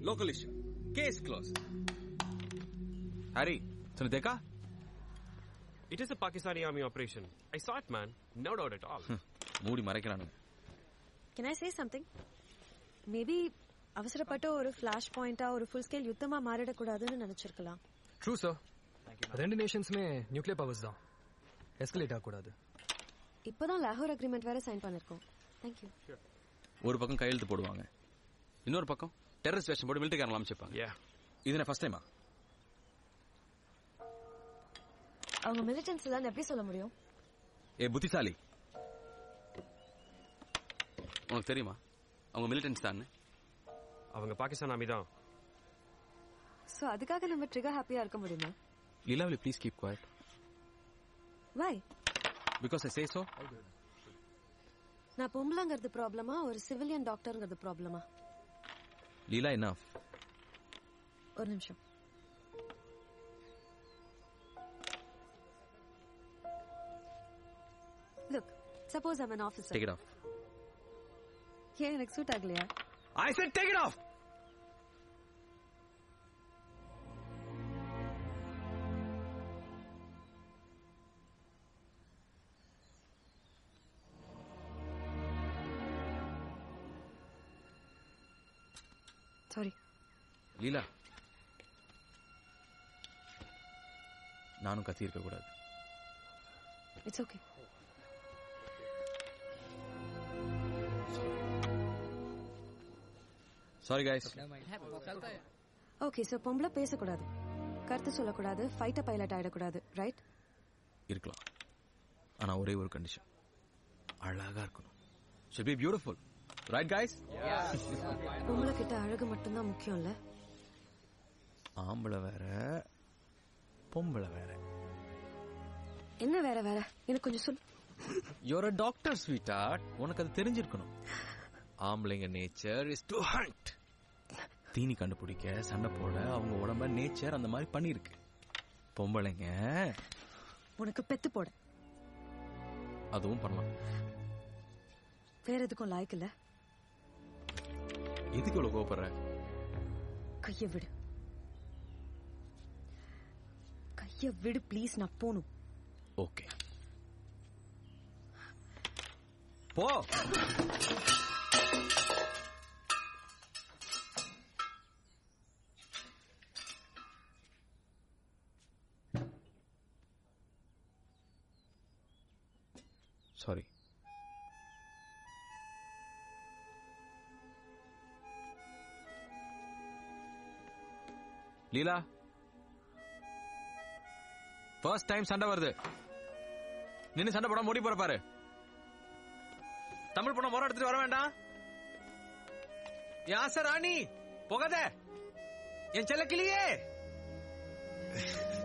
Local issue case close Harry तूने देखा It is a Pakistani army operation. I saw it, man. No doubt at all. மூடி மறைக்கிறானுங்க can I say something maybe அவசரப்பட்ட ஒரு flash பாயிண்டா ஒரு full scale யுத்தமா மாறிடக்கூடாதுன்னு நினைச்சிருக்கலாம் ட்ரூ சார் ரெண்டு நேஷன்ஸுமே நியூக்ளியர் பவர்ஸ் தான் எஸ்கலேட் ஆகக்கூடாது இப்போதான் லாகூர் அக்ரிமெண்ட் வேற சைன் பண்ணிருக்கோம் தேங்க்யூ ஒரு பக்கம் கையெழுத்து போடுவாங்க இன்னொரு பக்கம் டெரரிஸ்ட் வேஷம் போட்டு மிலிட்டரி காரணம் அமைச்சிருப்பாங்க Yeah. இது நான் ஃபர்ஸ்ட் டைமா அவங்க மிலிட்டன்ஸ் தான் எப்படி சொல்ல முடியும் ஏ புத்திசாலி உனக்கு தெரியுமா அவங்க மிலிட்டன்ஸ் தான் அவங்க பாகிஸ்தான் ஆர்மி தான் சோ அதுக்காக நம்ம ட்ரிகர் ஹாப்பியா இருக்க முடியுமா லீலாவலி please keep quiet why because I say so நான் பொம்பளைங்கிறது ப்ராப்ளமா ஒரு சிவிலியன் டாக்டர்ங்கிறது ப்ராப்ளமா லீலா என்ன ஒரு நிமிஷம் look suppose I'm an officer take it off ஏன் எனக்கு சூட் ஆகலையா I said take it off sorry Leela நானும் கத்தி இருக்க கூடாது it's okay sorry guys okay so பொம்பளை பேசக்கூடாது கருத்து சொல்லக்கூடாது ஃபைட்டர் பைலட் ஆயிடக்கூடாது ரைட் இருக்கலாம் ஆனா ஒரே ஒரு கண்டிஷன் அழகா இருக்கணும் should be beautiful right guys பொம்பளை கிட்ட அழகு மட்டும்தான் முக்கியம் இல்ல ஆம்பளை வேற பொம்பளை வேற என்ன வேற வேற எனக்கு கொஞ்சம் சொல் யூர் அ டாக்டர் ஸ்வீட் உனக்கு அது தெரிஞ்சிருக்கணும் ஆம்பளைங்க நேச்சர் இஸ் டு ஹண்ட் தீனி கண்டுபிடிக்க சண்டை போட அவங்க உடம்ப நேச்சர் அந்த மாதிரி பண்ணிருக்கு பொம்பளைங்க உனக்கு பெத்து போட அதுவும் பண்ணலாம் வேற எதுக்கும் லாய்க்கு இல்ல எதுக்கு இவ்வளவு கோபப்படுற கைய விடு கைய விடு ப்ளீஸ் நான் போணும் ஓகே போ சாரி லீலா ஃபர்ஸ்ட் டைம் சண்டை வருது நின்னு சண்டை போட முடி போற பாரு தமிழ் பொண்ண முறை எடுத்துட்டு வர வேண்டாம் யாச ராணி போகாத என் செல்ல கிளியே